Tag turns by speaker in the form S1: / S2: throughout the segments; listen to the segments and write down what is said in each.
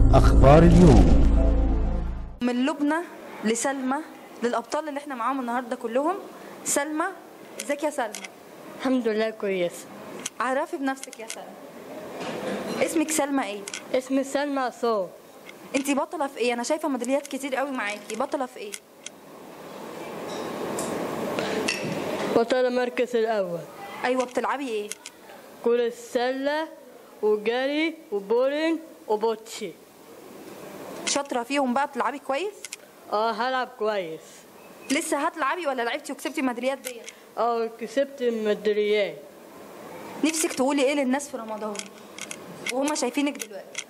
S1: أخبار اليوم
S2: من لبنى لسلمى للابطال اللي احنا معاهم النهارده كلهم سلمى ازيك يا سلمى
S3: الحمد لله كويس
S2: عرفي بنفسك يا سلمى اسمك سلمى ايه
S3: اسمي سلمى عصام
S2: انتي بطله في ايه انا شايفه ميداليات كتير قوي معاكي بطله في ايه
S3: بطل المركز الأول
S2: ايوه بتلعبي ايه
S3: كرة السلة وجري وبولينج وبوتشي
S2: شاطره فيهم بقى بتلعبي كويس
S3: اه هلعب كويس
S2: لسه هتلعبي ولا لعبتي وكسبتي الميداليات دي
S3: اه كسبت الميداليات
S2: نفسك تقولي ايه للناس في رمضان وهما شايفينك دلوقتي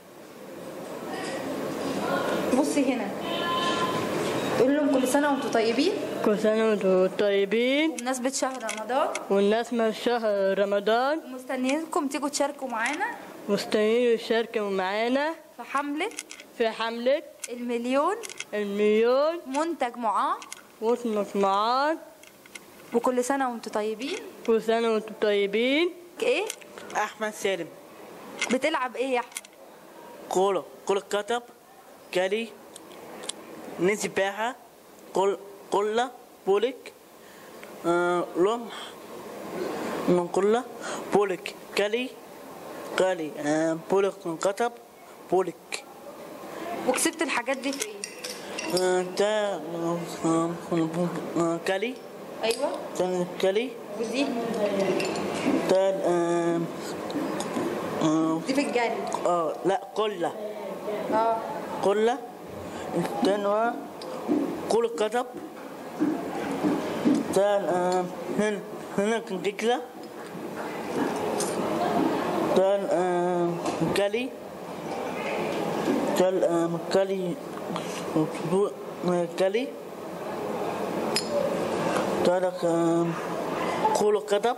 S2: بصي هنا تقول لهم كل سنه وانتم طيبين
S3: كل سنة وانتم طيبين
S2: بمناسبه شهر رمضان
S3: والناس من شهر رمضان
S2: ومستنيينكم تيجوا تشاركوا معانا
S3: مستنيين يشاركوا معانا
S2: في حمله
S3: في حملة
S2: المليون
S3: المليون
S2: منتج معاه
S3: ومجموعات
S2: وكل سنه وانتم طيبين
S3: كل سنة وانتم طيبين
S2: ايه
S4: أحمد سالم
S2: بتلعب ايه يا احمد
S4: كورة كرة قدم جري سباحة كل كلة بوليك آه، رمح من كلة بوليك جري جري آه، بوليك قدم بوليك
S2: وكسبت الحاجات دي في ايه
S4: آه، ده آه، آه، جري
S2: ايوه
S4: ده جري
S2: ودي
S4: ده آه، آه،
S2: دي في الجري
S4: اه لا كلة
S2: اه
S4: كلة تانوى كل قطب تان آه، هنا هنا كنكلة تان آه، كالي تان آه، كالي آه، كالي تان آه، كل قطب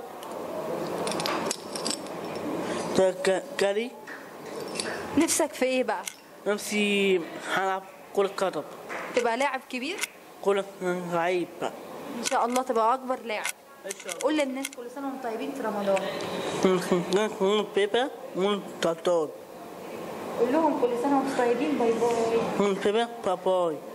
S4: تان ك- كالي
S2: نفسك في ايه بقى
S4: نفسي هلعب كرة قدم
S2: تبقى لاعب كبير
S4: كرة لعيب بقى
S2: ان شاء الله تبقى اكبر لاعب قول للناس كل سنه وانتم طيبين في رمضان
S4: un pepe, un tractor,
S2: قول لهم كل سنه وانتم طيبين باي باي
S4: un pepe papoy.